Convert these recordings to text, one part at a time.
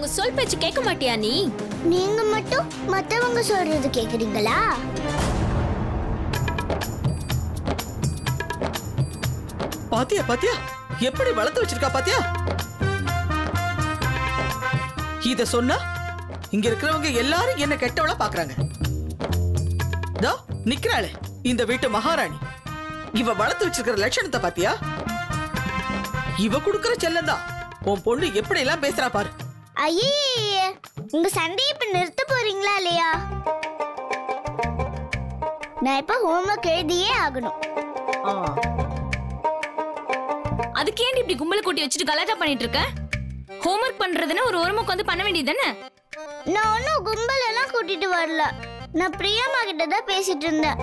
சொல் பேச்சு கேட்க மாட்டியா நீ நீங்க மட்டும் மத்தவங்க சொல்றது கேக்குறீங்களா பாத்தியா பாத்தியா எப்படி வளர்த்து வச்சிருக்கா பாத்தியா இத சொன்னா இங்க இருக்கிறவங்க எல்லாரும் என்ன கெட்டவளா பாக்குறாங்க தோ நிக்கிறாளே இந்த வீட்டு மகாராணி இவ வளர்த்து வச்சிருக்கிற லட்சணத்தை பாத்தியா இவ குடுக்கிற செல்லம் தான் உன் பொண்ணு எப்படி எல்லாம் பேசுறா பாரு ஐயே உங்க சண்டையை இப்ப நிறுத்த போறீங்களா இல்லையா நான் இப்ப ஹோம்ஒர்க் எழுதியே ஆகணும் அதுக்கு ஏன் இப்படி கும்பல் கூட்டி வச்சுட்டு கலாட்டா பண்ணிட்டு இருக்க ஹோம்ஒர்க் பண்றதுன்னு ஒரு ஓரமா உட்காந்து பண்ண வேண்டியது தானே நான் ஒன்னும் கும்பல் எல்லாம் கூட்டிட்டு வரல நான் பிரியம்மா கிட்ட தான் பேசிட்டு இருந்தேன்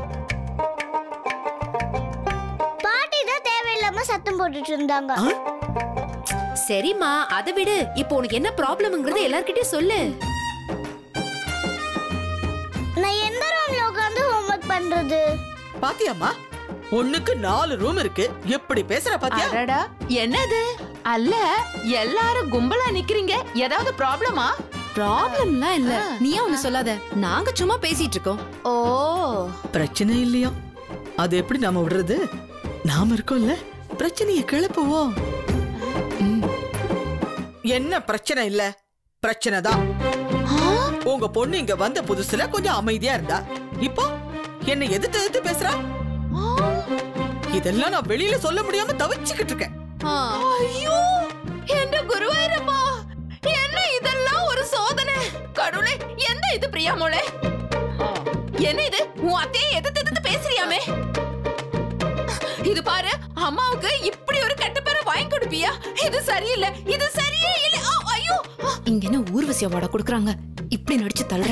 பாட்டி தான் தேவையில்லாம சத்தம் போட்டுட்டு இருந்தாங்க சரிம்மா அதை விடு இப்போ உனக்கு என்ன ப்ராப்ளம்ங்கறத எல்லார்கிட்டயும் சொல்லு நான் எந்த ரூம்ல உட்காந்து ஹோம்ஒர்க் பண்றது பாத்தியாம்மா ஒண்ணுக்கு நாலு ரூம் இருக்கு எப்படி பேசுற பாத்தியா அடடா என்னது அல்ல எல்லாரும் கும்பலா நிக்கிறீங்க ஏதாவது ப்ராப்ளமா ப்ராப்ளம்லாம் இல்ல நீயே ஒண்ணு சொல்லாத நாங்க சும்மா பேசிட்டு இருக்கோம் ஓ பிரச்சனை இல்லையா அது எப்படி நாம விடுறது நாம இருக்கோம்ல பிரச்சனையை கிளப்புவோம் என்ன பிரச்சனை இல்ல பிரச்சனை தான் உங்க பொண்ணு இங்க வந்த புதுசுல கொஞ்சம் அமைதியா இருந்தா இப்போ என்ன எதிர்த்து எதிர்த்து பேசுறா இதெல்லாம் நான் வெளியில சொல்ல முடியாம தவிச்சுக்கிட்டு இருக்கேன் ஐயோ என்ற குருவாயிரப்பா என்ன இதெல்லாம் ஒரு சோதனை கடவுளே எந்த இது பிரியா மோளே என்ன இது உன் அத்தையை எதிர்த்து எதிர்த்து பேசுறியாமே இது பாரு அம்மாவுக்கு இப்படி ஒரு கெட்ட பேரை வாங்கி கொடுப்பியா இது சரியில்லை இது சரியே இல்லை ஆ, ஐயோ இங்க என்ன ஊர்வசியா வாட குடுக்குறாங்க இப்படி நடிச்சு தள்ளுற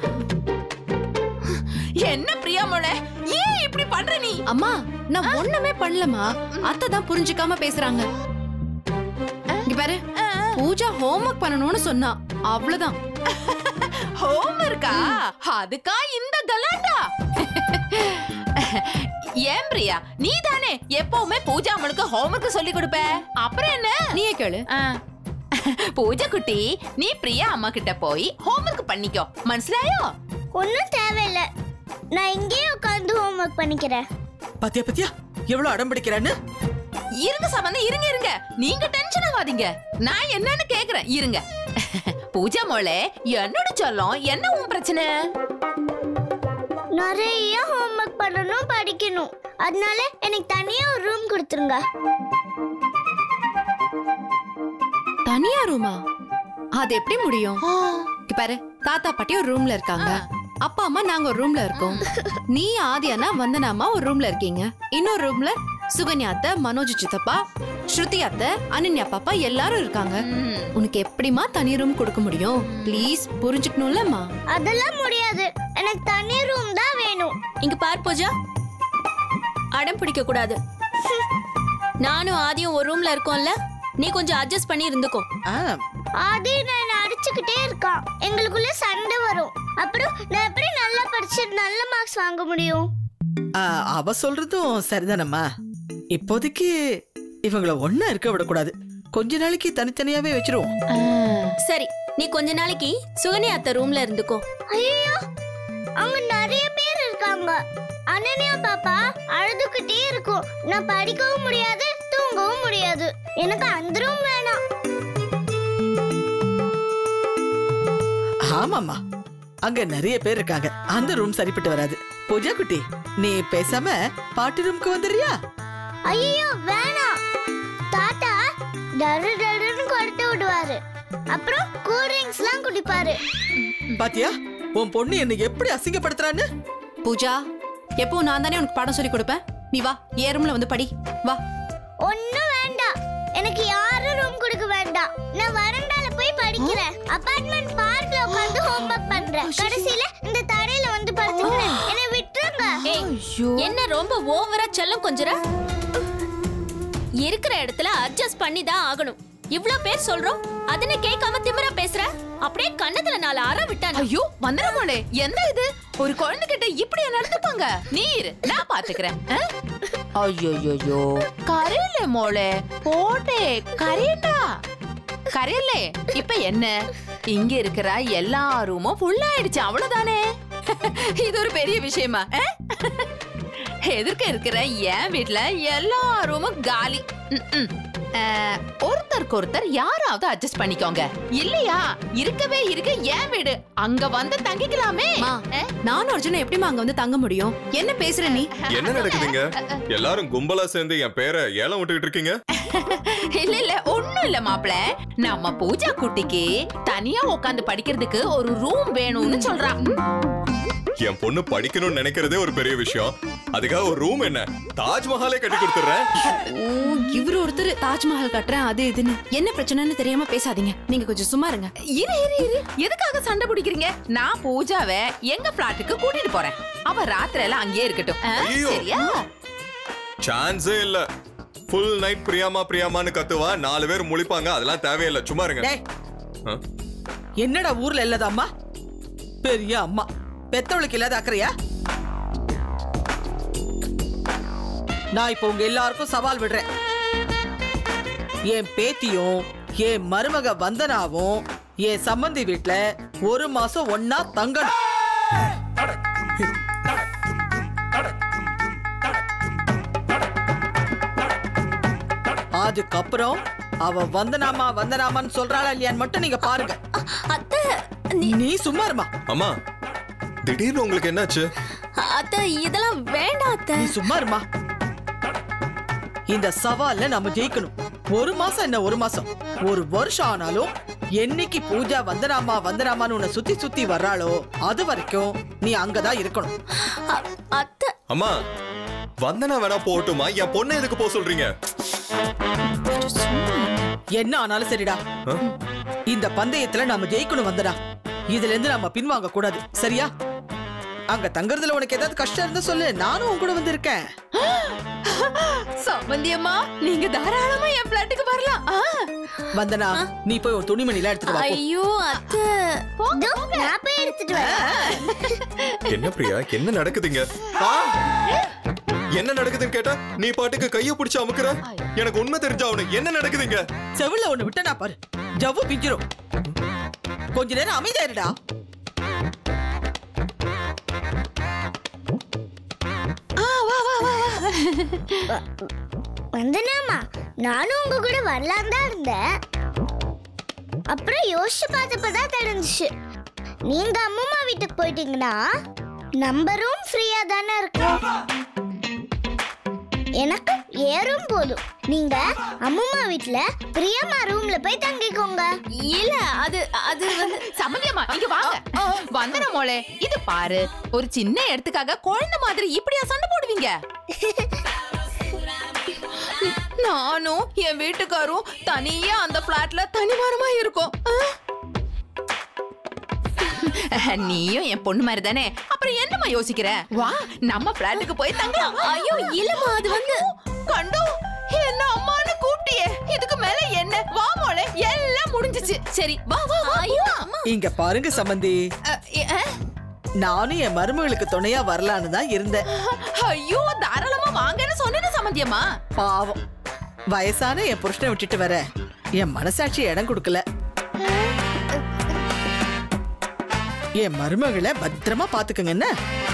என்ன பிரியா மோளே ஏன் இப்படி பண்ற நீ அம்மா நான் ஒண்ணுமே பண்ணலமா அத்தை தான் புரிஞ்சுக்காம பேசுறாங்க இங்க பாரு பூஜா ஹோம்ஒர்க் பண்ணணும்னு சொன்னா அவ்வளவுதான் ஹோம் இருக்கா அதுக்கா இந்த கலாட்டா ஏன் பிரியா நீ தானே எப்பவுமே பூஜா அம்மனுக்கு ஹோம்ஒர்க் சொல்லி கொடுப்ப அப்புறம் என்ன நீயே கேளு ஆ. பூஜா குட்டி நீ பிரியா அம்மா கிட்ட போய் ஹோம்ஒர்க் பண்ணிக்கோ மனசிலாயோ ஒன்னும் தேவையில்லை நான் இங்கேயே உட்காந்து ஹோம்ஒர்க் பண்ணிக்கிறேன் பாத்தியா பாத்தியா எவ்வளவு அடம் பிடிக்கிறான்னு இருங்க சம்பந்தம் இருங்க இருங்க நீங்க டென்ஷன் ஆகாதீங்க நான் என்னன்னு கேக்குறேன் இருங்க பூஜா மோளே என்னோட சொல்லும் என்ன உன் பிரச்சனை நிறைய ஹோம்ஒர்க் பண்ணணும் படிக்கணும் அதனால எனக்கு தனியா ஒரு ரூம் கொடுத்துருங்க தனியா ரூமா அது எப்படி முடியும் இங்க பாரு தாத்தா பாட்டி ஒரு ரூம்ல இருக்காங்க அப்பா அம்மா நாங்க ஒரு ரூம்ல இருக்கோம் நீ ஆதி அண்ணா வந்தனாமா ஒரு ரூம்ல இருக்கீங்க இன்னொரு ரூம்ல சுகன்யா அத்தை மனோஜ் சித்தப்பா ஸ்ருதி அத்தை அனன்யா பாப்பா எல்லாரும் இருக்காங்க ம். உனக்கு எப்படிமா தனி ரூம் கொடுக்க முடியும் ப்ளீஸ் புரிஞ்சுக்கணும்லம்மா அதெல்லாம் முடியாது எனக்கு தனி ரூம் தான் வேணும் இங்க பார் பூஜா அடம் பிடிக்க கூடாது நானும் ஆதியும் ஒரு ரூம்ல இருக்கோம்ல நீ கொஞ்சம் அட்ஜஸ்ட் பண்ணி இருந்துக்கோ ஆ, ஆதி நான் அடிச்சுக்கிட்டே இருக்கான் எங்களுக்குள்ள சண்டை வரும் அப்புறம் நான் எப்படி நல்லா படிச்சு நல்ல மார்க்ஸ் வாங்க முடியும் ஆ, அவ சொல்றதும் சரிதானம்மா இப்போதைக்கு இவங்கள ஒண்ணா இருக்க விடக்கூடாது கொஞ்ச நாளைக்கு தனித்தனியாவே வச்சிருவோம் சரி நீ கொஞ்ச நாளைக்கு சுகன்யா அத்தை ரூம்ல இருந்துக்கோ ஐயோ அங்க நிறைய பேர் இருக்காங்க அனன்யா பாப்பா அழுதுகிட்டே இருக்கும் நான் படிக்கவும் முடியாது தூங்கவும் முடியாது எனக்கு அந்த ரூம் வேணாம் ஆமாம்மா அங்க நிறைய பேர் இருக்காங்க அந்த ரூம் சரிப்பட்டு வராது பூஜா குட்டி நீ பேசாம பாட்டி ரூம்க்கு வந்துடுறியா ஐயோ வேணாம் தாத்தா டரு டருன்னு கொடுத்து விடுவாரு அப்புறம் கூல் ட்ரிங்க்ஸ்லாம் குடிப்பாரு பாத்தியா உன் பொண்ணு என்னை எப்படி அசிங்கப்படுத்துறான்னு பூஜா எப்போ நான் தானே உனக்கு பாடம் சொல்லி கொடுப்பேன் நீ வா ஏ ரூம்ல வந்து படி வா ஒண்ணும் வேண்டாம் எனக்கு யாரும் ரூம் கொடுக்க வேண்டாம் நான் வரண்டால போய் படிக்கிறேன் அபார்ட்மெண்ட் பார்க்ல உட்கார்ந்து ஹோம்வொர்க் பண்றேன் கடைசியில இந்த தரையில வந்து படுத்துக்கிறேன் என்னை விட்டுருங்க ஏய் என்ன ரொம்ப ஓவரா செல்லம் கொஞ்சற இருக்கிற இடத்துல அட்ஜஸ்ட் பண்ணி தான் ஆகணும் இவ்ளோ பேர் சொல்றோம் அதனை கேட்காம திமிரா பேசுற அப்படியே கண்ணத்துல நாலு அற விட்டான் ஐயோ வந்துடமோளே எந்த இது ஒரு குழந்தைகிட்ட இப்படியா நடந்துப்பாங்க நீர் நான் பாத்துக்கிறேன் ஐயோயோயோ கரையில மோளே போட்டே கரையட்டா கரையிலே இப்ப என்ன இங்க இருக்கிற எல்லா ரூமும் ஃபுல் ஆயிடுச்சு அவ்வளவுதானே இது ஒரு பெரிய விஷயமா அஹ்? எதிர்க்க இருக்கிற என் வீட்ல எல்லா ரூமும் காலி ம்ம். அஹ், ஒருத்தருக்கு ஒருத்தர் யாராவது அட்ஜஸ்ட் பண்ணிக்கோங்க இல்லையா இருக்கவே இருக்க என் வீடு அங்க வந்து தங்கிக்கலாமே மா அஹ்? நானும் அர்ஜுனும் எப்படிமா அங்க வந்து தங்க முடியும் என்ன பேசுற நீ என்ன நடக்குதுங்க எல்லாரும் கும்பலா சேர்ந்து என் பேரை ஏலம் விட்டுக்கிட்டு இருக்கீங்க இல்ல இல்ல ஒண்ணும் இல்ல மாப்ள நம்ம பூஜா குட்டிக்கு தனியா உட்காந்து படிக்கிறதுக்கு ஒரு ரூம் வேணும்னு சொல்றா என் பொண்ணு படிக்கணும்னு நினைக்கிறதே ஒரு பெரிய விஷயம் அதுக்காக ஒரு ரூம் என்ன தாஜ்மஹாலே கட்டி கொடுத்துறேன் ஓ இவரு ஒருத்தர் தாஜ்மஹால் கட்டுறேன் அது இதுன்னு என்ன பிரச்சனைன்னு தெரியாம பேசாதீங்க நீங்க கொஞ்சம் சும்மா இருங்க இரு இரு இரு எதுக்காக சண்டை பிடிக்கிறீங்க நான் பூஜாவை எங்க பிளாட்டுக்கு கூட்டிட்டு போறேன் அவ ராத்திரில அங்கேயே இருக்கட்டும் ஆ, ஐயோ. சரியா சான்ஸே இல்ல ஃபுல் நைட் பிரியாமா பிரியாமான்னு கத்துவா நாலு பேர் முழிப்பாங்க அதெல்லாம் தேவையில்லை சும்மா இருங்க டேய் ஆ? என்னடா ஊர்ல இல்லாத அம்மா பெரிய அம்மா பெத்தவளுக்கு இல்லாத அக்கறையா நான் இப்போ உங்க எல்லாருக்கும் சவால் விடுறேன் என் பேத்தியும் என் மருமக வந்தனாவும் என் சம்மந்தி வீட்ல ஒரு மாசம் ஒன்னா தங்கணும் அதுக்கப்புறம் அவ வந்தனாமா வந்தனாமான்னு சொல்றாளா இல்லையான்னு மட்டும் நீங்க பாருங்க அத்தை நீ சும்மா இருமா அம்மா திடீர்னு உங்களுக்கு என்னாச்சு அத்தை இதெல்லாம் வேண்டாம் அத்தை நீ சும்மா இருமா இந்த சவால்ல நம்ம ஜெயிக்கணும் ஒரு மாசம் என்ன ஒரு மாசம் ஒரு வருஷம் ஆனாலும் என்னைக்கு பூஜா வந்தனாமா வந்தனாமான்னு உன்னை சுத்தி சுத்தி வர்றாளோ அது வரைக்கும் நீ அங்கதான் இருக்கணும் அ- அத்தை அம்மா வந்தனா வேணா போகட்டுமா என் பொண்ணை எதுக்கு போக சொல்றீங்க என்ன ஆனாலும் சரிடா ஆ? இந்த பந்தயத்துல நாம ஜெயிக்கணும் வந்தடா இதுல இருந்து நம்ம பின்வாங்க கூடாது சரியா அங்க தங்குறதுல உனக்கு ஏதாவது கஷ்டம் இருந்தா சொல்லு நானும் உன் கூட வந்திருக்கேன் சம்பந்தியம்மா நீங்க தாராளமா என் பிளாட்டுக்கு வரலாம் ஆ. வந்தனா நீ போய் ஒரு துணிமணிலாம் எடுத்துட்டு வா போ. ஐயோ அத்தை இதோ, நான் போய் எடுத்துட்டு வரேன் என்ன பிரியா என்ன நடக்குதுங்க ஆ! என்ன நடக்குதுன்னு கேட்டா நீ பாட்டுக்கு கைய பிடிச்சு அமுக்குற எனக்கு உண்மை தெரிஞ்சா அவனுக்கு என்ன நடக்குதுங்க செவில ஒண்ணு விட்டனா பாரு ஜவ்வு பிஞ்சிரும் கொஞ்ச நேரம் அமைதியா இருடா வந்தனாமா நானும் உங்க கூட வரலாம் தான் இருந்தேன் அப்புறம் யோசிச்சு பார்த்தப்பதான் தெரிஞ்சுச்சு நீங்க அம்மம்மா வீட்டுக்கு போயிட்டீங்கன்னா நம்ம ரூம் ஃப்ரீயா தானே இருக்கும் எனக்கு ஏறும் போதும் நீங்க அம்மம்மா வீட்ல பிரியம்மா ரூம்ல போய் தங்கிக்கோங்க இல்ல அது அது வந்து சம்பந்தியம்மா இங்க வாங்க வந்தன மோளே இது பாரு ஒரு சின்ன இடத்துக்காக குழந்தை மாதிரி இப்படியா சண்டை போடுவீங்க நானும் என் வீட்டுக்காரும் தனியா அந்த பிளாட்ல தனிவாரமா இருக்கோம் ஆ? நீயும் என் பொண்ணு மாதிரி தானே அப்புறம் என்னம்மா யோசிக்கிற வா நம்ம பிளாட்டுக்கு போய் தங்கலாம் ஐயோ இல்லம்மா அது வந்து கண்டோ என்ன அம்மான்னு கூப்பிட்டியே இதுக்கு மேல என்ன வா மோளே எல்லாம் முடிஞ்சுச்சு சரி வா வா வா ஐயோ அம்மா இங்க பாருங்க சம்பந்தி அ, அ, நானும் என் மருமகளுக்கு துணையா வரலான்னு தான் இருந்தேன் ஐயோ தாராளமா வாங்கன்னு சொன்னேன்னு சம்மந்தியம்மா பாவம் வயசான என் புருஷனை விட்டுட்டு வர என் மனசாட்சி இடம் கொடுக்கல என் மருமகளை பத்திரமா பாத்துக்கங்க என்ன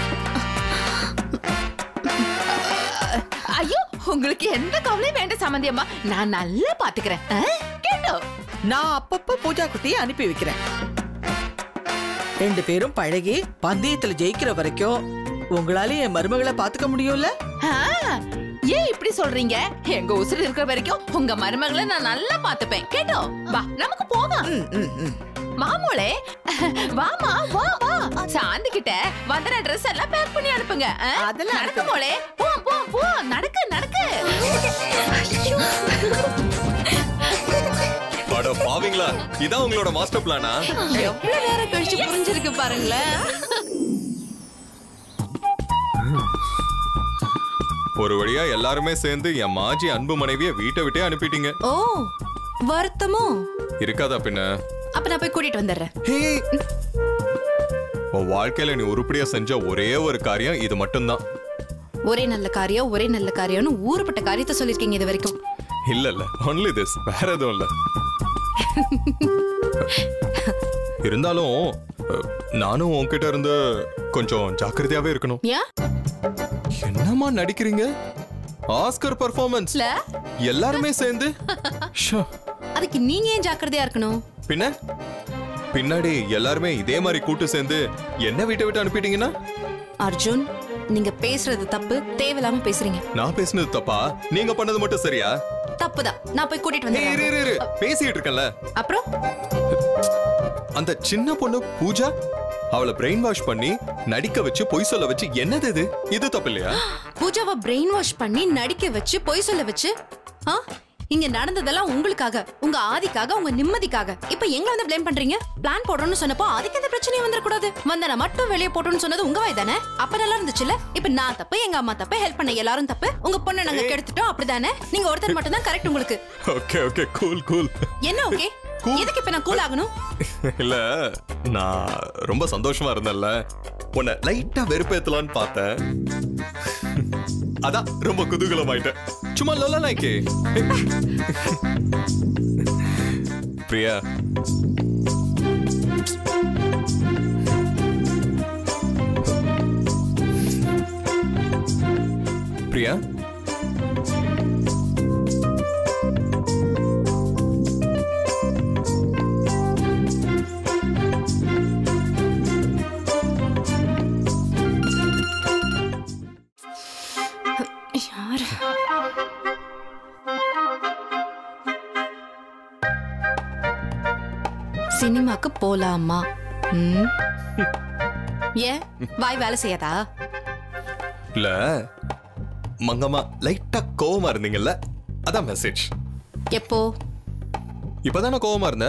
ஐயோ உங்களுக்கு எந்த கவலையும் வேண்டாம் சம்மந்தியம்மா நான் நல்லா பாத்துக்கிறேன் ஆ? கேட்டோ நான் அப்பப்ப பூஜா குட்டியை அனுப்பி வைக்கிறேன் ரெண்டு பேரும் பழகி பந்தயத்துல ஜெயிக்கிற வரைக்கும் உங்களால என் மருமகளை பாத்துக்க முடியும்ல ஆ, ஏன் இப்படி சொல்றீங்க எங்க உசுறு இருக்கிற வரைக்கும் உங்க மருமகளை நான் நல்லா பாத்துப்பேன் கேட்டோ வா நமக்கு போலாம் ம், ம், ம். மாமோளே வாமா வா வா சாந்தி கிட்ட வந்தன ட்ரெஸ் எல்லாம் பேக் பண்ணி அனுப்புங்க ஆ? அதெல்லாம் நடக்கு மோளே போ போ போ நடக்கு நடக்கு ஐயோ. அட பாவீங்களா இதான் உங்களோட மாஸ்டர் பிளானா எவ்வளவு நேரம் கழிச்சு புரிஞ்சிருக்கு பாருங்களேன் ஒரு வழியா எல்லாருமே சேர்ந்து என் மாஜி அன்பு மனைவிய வீட்டை விட்டே அனுப்பிட்டீங்க ஓ வருத்தமோ இருக்காதா பின்ன அப்ப நான் போய் கூட்டிட்டு வந்துடுறேன் ஹே! உன் வாழ்க்கையில நீ உருப்படியா செஞ்ச ஒரே ஒரு காரியம் இது மட்டும்தான் ஒரே நல்ல காரியம் ஒரே நல்ல காரியம்னு ஊருப்பட்ட காரியத்தை சொல்லிருக்கீங்க இது வரைக்கும் இல்ல இல்ல ஒன்லி திஸ் வேற எதுவும் இல்ல இருந்தாலும் அஹ், நானும் உன்கிட்ட இருந்து கொஞ்சம் ஜாக்கிரதையாவே இருக்கணும் ஏன் என்னம்மா நடிக்கிறீங்க ஆஸ்கர் பர்ஃபார்மன்ஸ் இல்ல எல்லாருமே சேர்ந்து ஷோ. அதுக்கு நீங்க ஏன் ஜாக்கிரதையா இருக்கணும் பின்ன பின்னாடி எல்லாருமே இதே மாதிரி கூட்டு சேர்ந்து என்ன வீட்டை விட்டு அனுப்பிட்டீங்கன்னா அர்ஜுன் நீங்க பேசுறது தப்பு தேவையில்லாம பேசுறீங்க நான் பேசுனது தப்பா நீங்க பண்ணது மட்டும் சரியா தப்புதான் நான் போய் கூட்டிட்டு ஏய், இரு, வந்தேன் இரு, இரு. பேசிட்டு இருக்கேன்ல அப்புறம் அந்த சின்ன பொண்ணு பூஜா அவளை பிரெயின் வாஷ் பண்ணி நடிக்க வச்சு பொய் சொல்ல வச்சு என்னது இது இது தப்பு இல்லையா பூஜாவை பிரெயின் வாஷ் பண்ணி நடிக்க வச்சு பொய் சொல்ல வச்சு ஆ இங்க நடந்ததெல்லாம் உங்களுக்காக உங்க ஆதிக்காக உங்க நிம்மதிக்காக இப்ப எங்க வந்து ப்ளேம் பண்றீங்க பிளான் போடுறோம்னு சொன்னப்போ அதுக்கு எந்த பிரச்சனையும் வந்துடக்கூடாது வந்தன மட்டும் வெளியே போட்டோம்னு சொன்னது உங்க வாய் தானே அப்ப நல்லா இருந்துச்சுல இப்ப நான் தப்பு எங்க அம்மா தப்பு ஹெல்ப் பண்ண எல்லாரும் தப்பு உங்க பொண்ணை நாங்க கெடுத்துட்டோம் அப்படிதானே நீங்க ஒருத்தர் மட்டும் தான் கரெக்ட் உங்களுக்கு ஓகே ஓகே கூல் கூல் என்ன ஓகே எதுக்கு இப்ப நான் கூல் ஆகணும் இல்ல நான் ரொம்ப சந்தோஷமா இருந்தேன்ல உன்னை லைட்டா வெறுப்பேத்தலான்னு பார்த்தேன் அதான் ரொம்ப குதூகலமாயிட்டேன் சும்மா லோலா நாய்க்கு பிரியா பிரியா யாரு சினிமாக்கு போலாமா ம்? ஏன் வாய் வேலை செய்யாதா இல்ல மங்கம்மா லைட்டா கோவமா இருந்தீங்கல்ல அதான் மெசேஜ் எப்போ இப்பதானே கோவமா இருந்த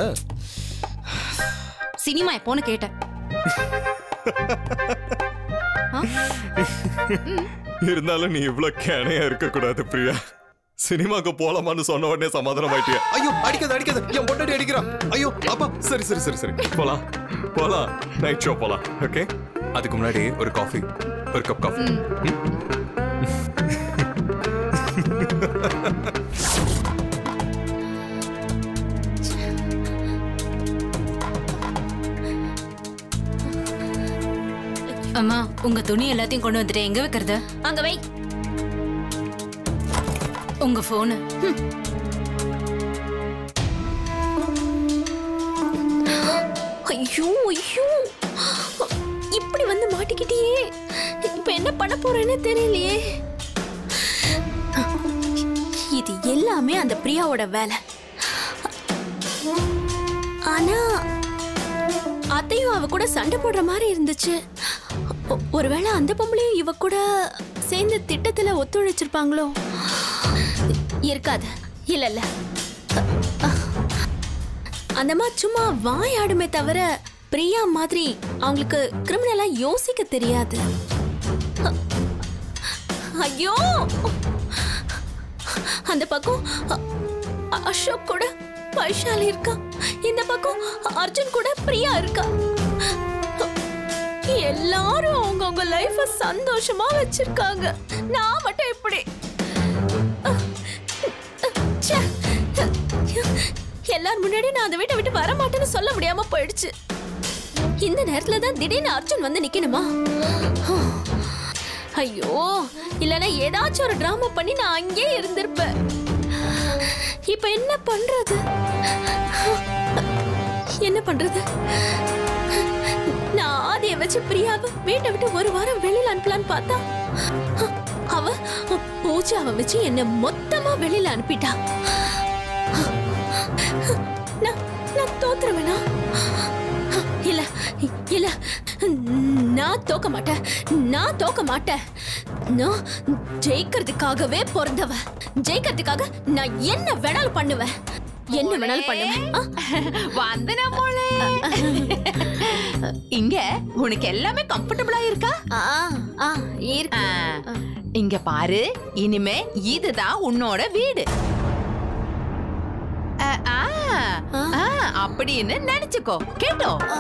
சினிமா எப்போன்னு கேட்டேன் இருந்தாலும் நீ இவ்வளவு கேனையா இருக்க கூடாது பிரியா சினிமாக்கு போலாமான்னு சொன்ன உடனே சமாதானம் ஆயிட்டியா ஐயோ அடிக்காத அடிக்காத என் பொண்டாட்டி அடிக்கிறான் ஐயோ அப்பா சரி சரி சரி சரி போலாம் போலாம் நைட் ஷோ போலாம் ஓகே அதுக்கு முன்னாடி ஒரு காஃபி ஒரு கப் காஃபி அம்மா உங்க துணி எல்லாத்தையும் கொண்டு வந்துட்டு எங்க வைக்கிறது அங்க வை உங்க போனு ஐயோ ஐயோ இப்படி வந்து மாட்டிக்கிட்டியே இப்ப என்ன பண்ண போறேன்னு தெரியலையே இது எல்லாமே அந்த பிரியாவோட வேலை ஆனா அத்தையும் அவ கூட சண்டை போடுற மாதிரி இருந்துச்சு ஒ- ஒருவேளை அந்த பொம்பளையும் இவ கூட சேர்ந்து திட்டத்துல ஒத்துழைச்சிருப்பாங்களோ இருக்காது இல்ல இல்ல அந்த மாதிரி சும்மா வாயாடுமே தவிர பிரியா மாதிரி அவங்களுக்கு கிரிமினலா யோசிக்க தெரியாது ஐயோ அந்த பக்கம் அ- அ- அசோக் கூட வைஷாலி இருக்கா இந்த பக்கம் அர்ஜுன் கூட பிரியா இருக்கா எல்லாரும் அவங்கவங்க லைஃப சந்தோஷமா வச்சிருக்காங்க நான் மட்டும் இப்படி ச்சே. எல்லார் முன்னாடி நான் அந்த வீட்டை விட்டு வர மாட்டேன்னு சொல்ல முடியாம போயிடுச்சு இந்த நேரத்துல தான் திடீர்னு அர்ஜுன் வந்து நிக்கணுமா ஐயோ இல்லனா ஏதாச்சும் ஒரு டிராமா பண்ணி நான் அங்கேயே இருந்திருப்பேன் இப்ப என்ன பண்றது என்ன பண்றது நான் ஆதிய வச்சு பிரியாவை வீட்டை விட்டு ஒரு வாரம் வெளியில அனுப்பலான்னு பார்த்தா அவ பூஜாவை வச்சு என்ன மொத்தமா வெளியில அனுப்பிட்டா நான் நான் தோத்துருவேனா இல்ல இல்ல நான் தோக்க மாட்டேன் நான் தோக்க மாட்டேன் நான் ஜெயிக்கிறதுக்காகவே பிறந்தவ ஜெயிக்கிறதுக்காக நான் என்ன வேணாலும் பண்ணுவேன் என்ன வேணாலும் பண்ணுவேன் ஆ, வந்தன போலே இங்க உனக்கு எல்லாமே கம்ஃபர்டபுளா இருக்கா ஆ ஆ இருக்கு ஆ, இங்க பாரு இனிமே இதுதான் உன்னோட வீடு ஆ, ஆ, ஆ, அப்படின்னு நினைச்சுக்கோ கேட்டோ ஆ,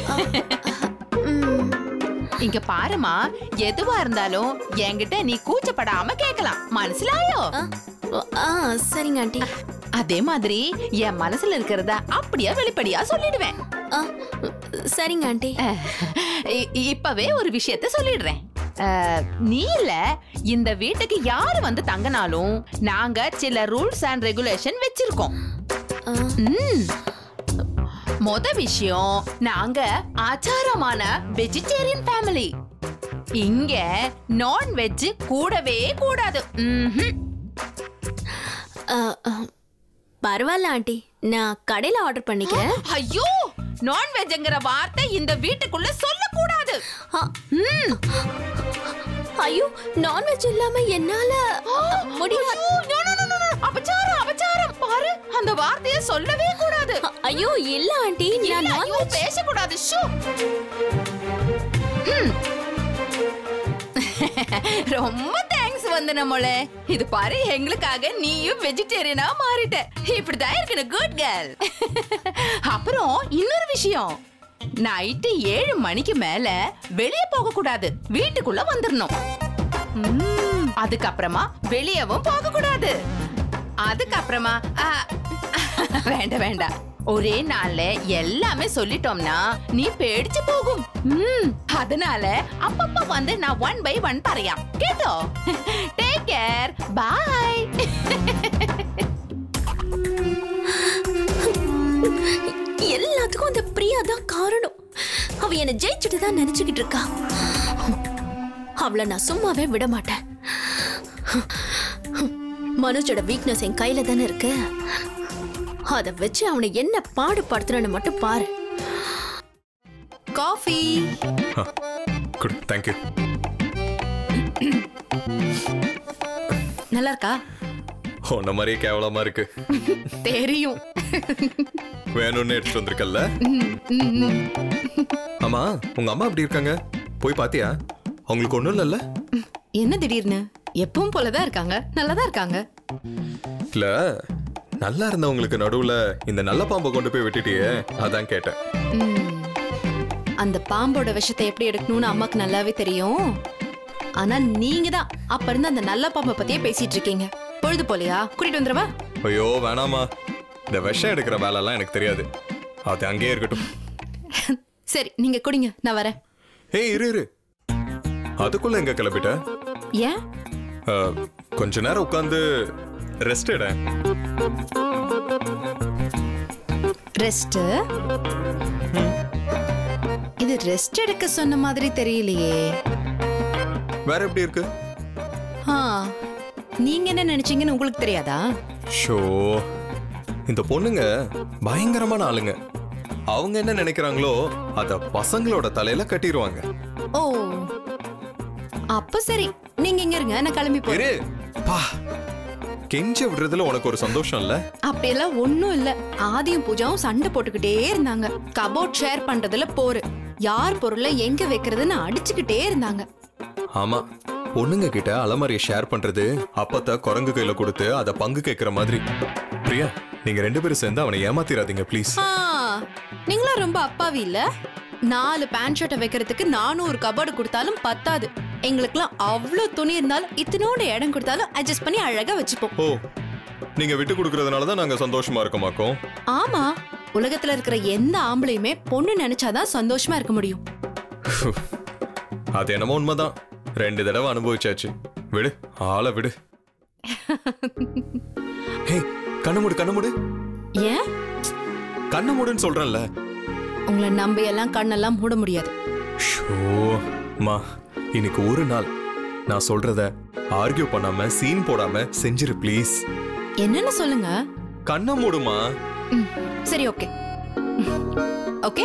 ம், இங்க பாருமா எதுவா இருந்தாலும் என்கிட்ட நீ கூச்சப்படாம கேட்கலாம் மனசுலாயோ ஆ, ஆ சரிங்க ஆண்டி அதே மாதிரி என் மனசுல இருக்கிறத அப்படியே வெளிப்படையா சொல்லிடுவேன் ஆ, சரிங்க ஆண்டி இ- இப்பவே ஒரு விஷயத்த சொல்லிடுறேன் அஹ், நீ இல்ல இந்த வீட்டுக்கு யாரு வந்து தங்கினாலும் நாங்க சில ரூல்ஸ் அண்ட் ரெகுலேஷன் வச்சிருக்கோம் ஆ, ம். மொத விஷயம் நாங்க ஆச்சாரமான வெஜிடேரியன் ஃபேமிலி இங்க நான் வெஜ் கூடவே கூடாது ம்ஹும். ஆ, ஆ. பரவாயில்ல ஆண்டி நான் கடையில ஆர்டர் பண்ணிக்கிறேன் ஐயோ நான் வெஜ்ங்கிற வார்த்தை இந்த வீட்டுக்குள்ள சொல்லக்கூடாது ஆ, ம். ஐயோ நான்வெஜ் இல்லாம என்னால முடியாது ஐயோ, no, no, no, no, no. அபச்சாரம் அபச்சாரம் பாரு அந்த வார்த்தையை சொல்லவே கூடாது அ- ஐயோ இல்ல ஆண்டி நான் இல்ல, ஐயோ, நான்வெஜ் பேசக்கூடாது ஷூ ம். ரொம்ப தேங்க்ஸ் வந்து நம்மளே இது பாரு எங்களுக்காக நீயும் வெஜிடேரியனா மாறிட்ட இப்படிதான் இருக்கணும் குட் கேர்ள் அப்புறம் இன்னொரு விஷயம் நைட்டு ஏழு மணிக்கு மேல வெளியே போக கூடாது வீட்டுக்குள்ள வந்துடணும் ம், அதுக்கப்புறமா வெளியவும் போக கூடாது அதுக்கப்புறமா ஆ, வேண்டாம் வேண்டாம் ஒரே நாள்ல எல்லாமே சொல்லிட்டோம்னா நீ பேடிச்சு போகும் ம், அதனால அப்பப்ப வந்து நான் ஒன் பை ஒன் பறையாம் கேட்டோ டேக் கேர் பாய் எல்லாத்துக்கும் அந்த பிரியா தான் காரணம் அவ என்ன ஜெயிச்சுட்டு தான் நினைச்சுக்கிட்டு இருக்கா அவளை நான் சும்மாவே விட மாட்டேன் மனோஜோட வீக்னஸ் என் கையில தானே இருக்கு அதை வச்சு அவனை என்ன பாடுபடுத்துறன்னு மட்டும் பாரு காஃபி குட் தேங்க்யூ நல்லா இருக்கா உன்ன மாதிரியே கேவலமா இருக்கு தெரியும் வேணும்னு எடுத்துட்டு வந்திருக்கல்ல ஆமா உங்க அம்மா எப்படி இருக்காங்க போய் பாத்தியா அவங்களுக்கு ஒண்ணும் இல்லைல்ல என்ன திடீர்னு எப்பவும் போலதான் இருக்காங்க நல்லாதான் இருக்காங்க இல்ல நல்லா இருந்தவங்களுக்கு நடுவுல இந்த நல்ல பாம்பை கொண்டு போய் விட்டுட்டியே அதான் கேட்டேன் ம். அந்த பாம்போட விஷத்தை எப்படி எடுக்கணும்னு அம்மாக்கு நல்லாவே தெரியும் ஆனா நீங்க தான் அப்ப இருந்து அந்த நல்ல பாம்பை பத்தியே பேசிட்டு இருக்கீங்க பொழுது போலையா கூட்டிட்டு வந்துடவா ஐயோ வேணாமா இந்த விஷம் எடுக்கிற வேலைலாம் எனக்கு தெரியாது அது அங்கேயே இருக்கட்டும் சரி நீங்க குடிங்க நான் வரேன் ஏய் இரு இரு அதுக்குள்ள எங்க கிளம்பிட்ட ஏன் அஹ், கொஞ்ச நேரம் உட்காந்து ரெஸ்ட் எட ரெஸ்ட் இது ரெஸ்ட் எடுக்க சொன்ன மாதிரி தெரியலையே வேற எப்படி இருக்கு ஆ நீங்க என்ன நினைச்சீங்கன்னு உங்களுக்கு தெரியாதா ஷோ இந்த பொண்ணுங்க பயங்கரமான ஆளுங்க அவங்க என்ன நினைக்கிறாங்களோ அத பசங்களோட தலையில கட்டிடுவாங்க ஓ அப்ப சரி நீங்க இங்க இருங்க நான் கிளம்பி போறேன் இரு பா கெஞ்ச விடுறதுல உனக்கு ஒரு சந்தோஷம் இல்ல அப்படியெல்லாம் ஒண்ணும் இல்ல ஆதியும் பூஜாவும் சண்டை போட்டுக்கிட்டே இருந்தாங்க கபோர்ட் ஷேர் பண்றதுல போரு யார் பொருளை எங்க வைக்கிறதுன்னு அடிச்சுக்கிட்டே இருந்தாங்க ஆமா பொண்ணுங்க கிட்ட அலமாரியை ஷேர் பண்றது அப்பத்த குரங்கு கையில கொடுத்து அத பங்கு கேட்கிற மாதிரி பிரியா நீங்க ரெண்டு பேரும் சேர்ந்து அவனை ஏமாத்திராதீங்க ப்ளீஸ் ஆ, நீங்களும் ரொம்ப அப்பாவி இல்ல நாலு பேண்ட் ஷர்ட்டை வைக்கிறதுக்கு நானூறு கபோர்டு கொடுத்தாலும் பத்தாது எங்களுக்குலாம் அவ்வளோ துணி இருந்தாலும் இத்தனோட இடம் கொடுத்தாலும் அட்ஜஸ்ட் பண்ணி அழகா வச்சுப்போம் ஓ நீங்க விட்டு கொடுக்கறதுனால தான் நாங்க சந்தோஷமா இருக்கமாக்கோம் ஆமா உலகத்துல இருக்கிற எந்த ஆம்பளையுமே பொண்ணு நினைச்சாதான் சந்தோஷமா இருக்க முடியும் அது என்னமோ உண்மைதான் ரெண்டு தடவை அனுபவிச்சாச்சு விடு ஆளை விடு ஹே கண்ணு மூடு கண்ணு மூடு ஏன் கண்ணு மூடுன்னு சொல்றேன்ல உங்களை நம்பி எல்லாம் கண்ணெல்லாம் மூட முடியாது ஷோ மா இன்னைக்கு ஒரு நாள் நான் சொல்றத ஆர்கியூ பண்ணாம சீன் போடாம செஞ்சிரு ப்ளீஸ் என்னன்னு சொல்லுங்க கண்ணை மூடுமா ம், சரி ஓகே ஓகே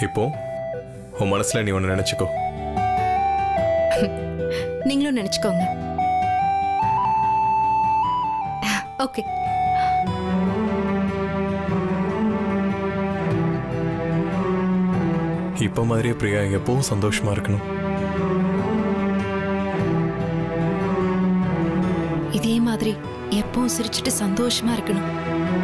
இப்போ உன் மனசுல நீ ஒன்று நினைச்சுக்கோ நீங்களும் நினைச்சுக்கோங்க ஓகே இப்போ மாதிரியே பிரியா எப்பவும் சந்தோஷமா இருக்கணும் இதே மாதிரி எப்பவும் சிரிச்சுட்டு சந்தோஷமா இருக்கணும்